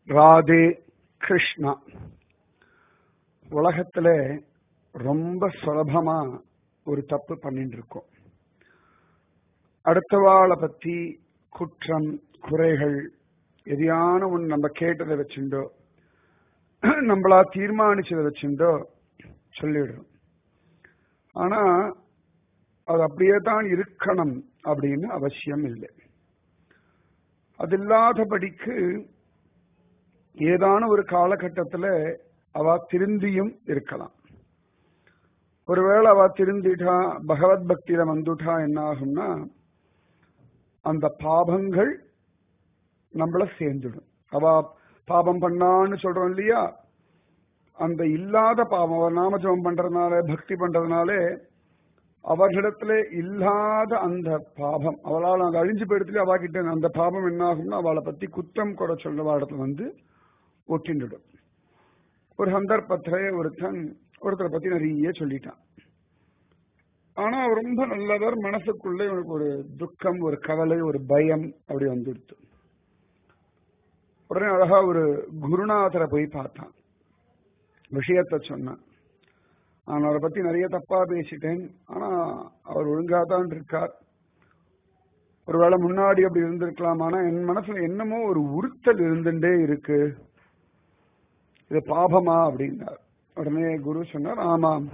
ராதே கிருஷ்ணா உலகத்துல ரொம்ப சுலபமா ஒரு தப்பு பண்ணிட்டு இருக்கோம் அடுத்தவாளை பத்தி குற்றம் குறைகள் எதையான ஒன்று நம்ம கேட்டதை வச்சுட்டோ நம்மளா தீர்மானிச்சதை வச்சுட்டோ சொல்லிடுறோம் ஆனா அது அப்படியே தான் இருக்கணும் அப்படின்னு அவசியம் இல்லை அது இல்லாதபடிக்கு ஏதான ஒரு காலகட்டத்துல அவ திருந்தியும் இருக்கலாம் ஒருவேளை அவ திருந்திட்டா பகவத் பக்தியில வந்துட்டா என்ன ஆகும்னா அந்த பாபங்கள் நம்மள சேர்ந்துடும் அவ பாபம் பண்ணான்னு சொல்றோம் இல்லையா அந்த இல்லாத பாவம் அவர் நாமஜபம் பண்றதுனால பக்தி பண்றதுனாலே அவர்களிடத்துல இல்லாத அந்த பாபம் அவளால் அந்த அழிஞ்சு போயிடத்துல அவாகிட்ட அந்த பாபம் என்ன ஆகும்னா அவளை பத்தி குற்றம் குறை சொல்ற இடத்துல வந்து ஒட்டிண்டுடும் ஒரு சந்தர்ப்பத்துல ஒருத்தன் ஒருத்தரை பத்தி நிறைய சொல்லிட்டான் ஆனா அவர் ரொம்ப நல்லவர் மனசுக்குள்ள இவனுக்கு ஒரு துக்கம் ஒரு கவலை ஒரு பயம் அப்படி வந்துடுத்து உடனே அழகா ஒரு குருநாதரை போய் பார்த்தான் விஷயத்த சொன்னான் நான் அவரை பத்தி நிறைய தப்பா பேசிட்டேன் ஆனா அவர் ஒழுங்கா தான் இருக்கார் ஒருவேளை முன்னாடி அப்படி இருந்திருக்கலாம் ஆனா என் மனசுல என்னமோ ஒரு உறுத்தல் இருந்துட்டே இருக்கு இது பாபமா அப்படின்னார் உடனே குரு சொன்னார் ஆமாம்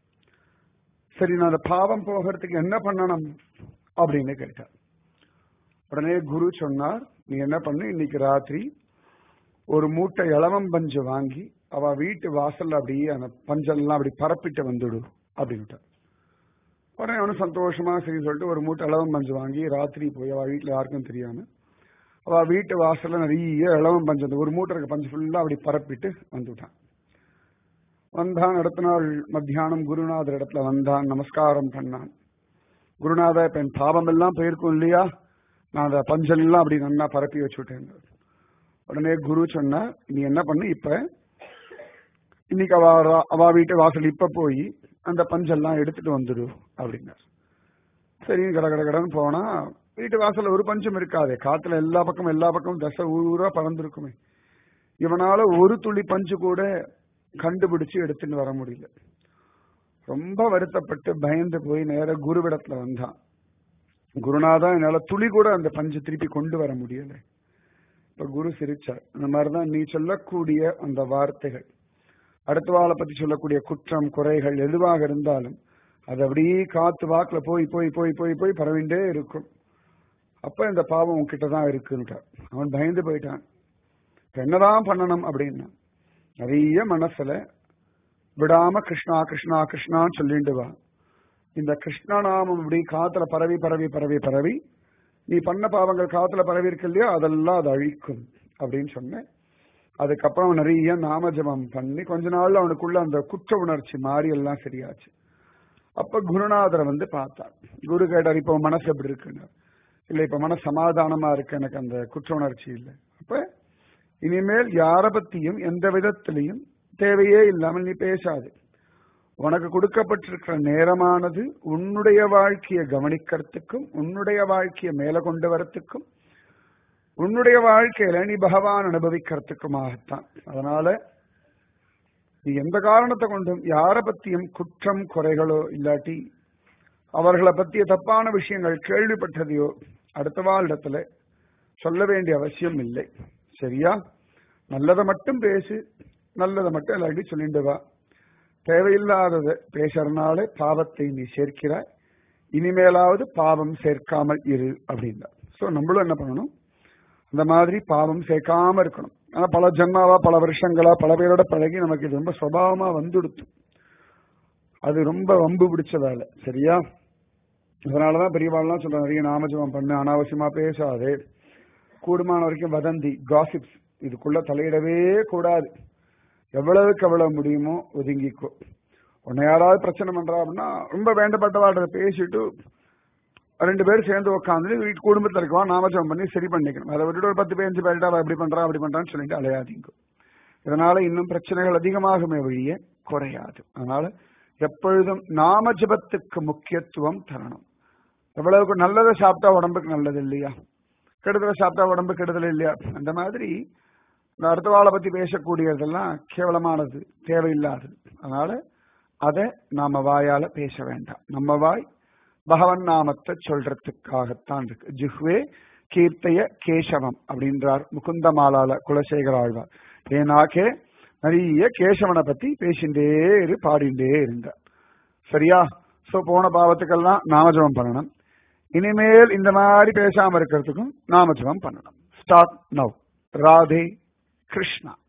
சரி நான் அந்த பாவம் போகிறதுக்கு என்ன பண்ணணும் அப்படின்னு கேட்டார் உடனே குரு சொன்னார் நீ என்ன பண்ணு இன்னைக்கு ராத்திரி ஒரு மூட்டை இளவம் பஞ்சு வாங்கி அவ வீட்டு வாசல்ல அப்படியே அந்த பஞ்செல்லாம் அப்படி பரப்பிட்டு வந்துடு அப்படின்ட்டார் உடனே அவனு சந்தோஷமா சரி சொல்லிட்டு ஒரு மூட்டை இளவம் பஞ்சு வாங்கி ராத்திரி போய் அவ வீட்டுல யாருக்கும் தெரியாம அவ வீட்டு வாசல்ல நிறைய இளவம் பஞ்சு அந்த ஒரு மூட்டை இருக்க பஞ்சு ஃபுல்லா அப்படி பரப்பிட்டு வந்துட்டான் வந்தான் அடுத்த நாள் மத்தியானம் குருநாதர் இடத்துல வந்தான் நமஸ்காரம் பண்ணான் குருநாதா இப்ப என் பாவம் எல்லாம் போயிருக்கும் இல்லையா நான் அந்த பஞ்செல்லாம் அப்படி நல்லா பரப்பி வச்சுட்டேன் உடனே குரு சொன்னா நீ என்ன பண்ணு இப்ப இன்னைக்கு அவ அவ வீட்டு வாசல் இப்ப போய் அந்த பஞ்செல்லாம் எடுத்துட்டு வந்துடு அப்படின்னார் சரி கட கட கடன்னு போனா வீட்டு வாசல்ல ஒரு பஞ்சம் இருக்காதே காத்துல எல்லா பக்கமும் எல்லா பக்கமும் தசை ஊரா பறந்துருக்குமே இவனால ஒரு துளி பஞ்சு கூட கண்டுபிடிச்சு எடுத்துட்டு வர முடியல ரொம்ப வருத்தப்பட்டு பயந்து போய் நேர குருவிடத்துல வந்தான் குருநாதா என்னால துளி கூட அந்த பஞ்சு திருப்பி கொண்டு வர முடியல இப்ப குரு சிரிச்சார் இந்த மாதிரிதான் நீ சொல்லக்கூடிய அந்த வார்த்தைகள் அடுத்த வாழை பத்தி சொல்லக்கூடிய குற்றம் குறைகள் எதுவாக இருந்தாலும் அது அப்படியே காத்து வாக்குல போய் போய் போய் போய் போய் பரவிண்டே இருக்கும் அப்ப இந்த பாவம் உன்கிட்ட தான் இருக்குன்ட்டார் அவன் பயந்து போயிட்டான் என்னதான் பண்ணணும் அப்படின்னா நிறைய மனசுல விடாம கிருஷ்ணா கிருஷ்ணா கிருஷ்ணான்னு சொல்லிட்டு வா இந்த கிருஷ்ணநாமம் இப்படி காத்துல பரவி பரவி பரவி பரவி நீ பண்ண பாவங்கள் காத்துல பரவி இருக்கு இல்லையா அதெல்லாம் அது அழிக்கும் அப்படின்னு சொன்னேன் அதுக்கப்புறம் நிறைய நாமஜபம் பண்ணி கொஞ்ச நாள்ல அவனுக்குள்ள அந்த குற்ற உணர்ச்சி மாறி எல்லாம் சரியாச்சு அப்ப குருநாதரை வந்து பார்த்தான் குரு கேட்டார் இப்போ மனசு எப்படி இருக்குன்னு இல்ல இப்ப மன சமாதானமா இருக்கு எனக்கு அந்த குற்ற உணர்ச்சி இல்லை அப்ப இனிமேல் யார பத்தியும் எந்த விதத்திலையும் தேவையே இல்லாமல் நீ பேசாது உனக்கு கொடுக்கப்பட்டிருக்கிற நேரமானது உன்னுடைய வாழ்க்கையை கவனிக்கிறதுக்கும் உன்னுடைய வாழ்க்கையை மேல கொண்டு வரத்துக்கும் உன்னுடைய வாழ்க்கையில நீ பகவான் அனுபவிக்கிறதுக்குமாகத்தான் அதனால நீ எந்த காரணத்தை கொண்டும் யார பத்தியும் குற்றம் குறைகளோ இல்லாட்டி அவர்களை பத்திய தப்பான விஷயங்கள் கேள்விப்பட்டதையோ அடுத்த இடத்துல சொல்ல வேண்டிய அவசியம் இல்லை சரியா நல்லதை மட்டும் பேசு நல்லதை மட்டும் எல்லாத்தையும் சொல்லிட்டு வா தேவையில்லாததை பேசுறதுனால பாவத்தை நீ சேர்க்கிறாய் இனிமேலாவது பாவம் சேர்க்காமல் இரு அப்படின்னா ஸோ நம்மளும் என்ன பண்ணணும் அந்த மாதிரி பாவம் சேர்க்காம இருக்கணும் ஆனா பல ஜென்மாவா பல வருஷங்களா பல பேரோட பழகி நமக்கு இது ரொம்ப சுபாவமா வந்துடுத்து அது ரொம்ப வம்பு பிடிச்ச வேலை சரியா அதனாலதான் பெரியவாள்லாம் சொல்ற நிறைய நாமஜபம் பண்ணு அனாவசியமா பேசாதே கூடுமான வரைக்கும் வதந்தி காசிப்ஸ் இதுக்குள்ள தலையிடவே கூடாது எவ்வளவுக்கு எவ்வளவு முடியுமோ ஒதுங்கிக்கோ உன்னை யாராவது பிரச்சனை பண்றா அப்படின்னா ரொம்ப வேண்டப்பட்டவாட்ட பேசிட்டு ரெண்டு பேரும் சேர்ந்து உட்காந்து வீட்டு குடும்பத்தில் இருக்கவா நாமஜபம் பண்ணி சரி பண்ணிக்கணும் அதை விட்டுட்டு ஒரு பத்து பேஞ்சு பேர்ட்டா இப்படி பண்றான் அப்படி பண்றான்னு சொல்லிட்டு அலையாதீங்க இதனால இன்னும் பிரச்சனைகள் அதிகமாகுமே வழிய குறையாது அதனால எப்பொழுதும் நாம ஜபத்துக்கு முக்கியத்துவம் தரணும் எவ்வளவுக்கு நல்லதை சாப்பிட்டா உடம்புக்கு நல்லது இல்லையா கெடுதலை சாப்பிட்டா உடம்பு கெடுதல் இல்லையா அந்த மாதிரி இந்த அடுத்த வாழை பத்தி பேசக்கூடியதெல்லாம் கேவலமானது தேவையில்லாதது அதனால அதை நாம வாயால பேச வேண்டாம் நம்ம வாய் பகவன் நாமத்தை சொல்றதுக்காகத்தான் இருக்கு ஜிஹ்வே கீர்த்தைய கேசவம் அப்படின்றார் முகுந்தமாலால குலசேகர ஆழ்வார் ஏனாக்கே நிறைய கேசவனை பத்தி பேசிண்டே இரு பாடிண்டே இருந்தார் சரியா சோ போன பாவத்துக்கெல்லாம் நாமஜபம் பண்ணணும் இனிமேல் இந்த மாதிரி பேசாம இருக்கிறதுக்கும் நாமஜபம் பண்ணணும் ஸ்டார்ட் நவ் ராதே கிருஷ்ணா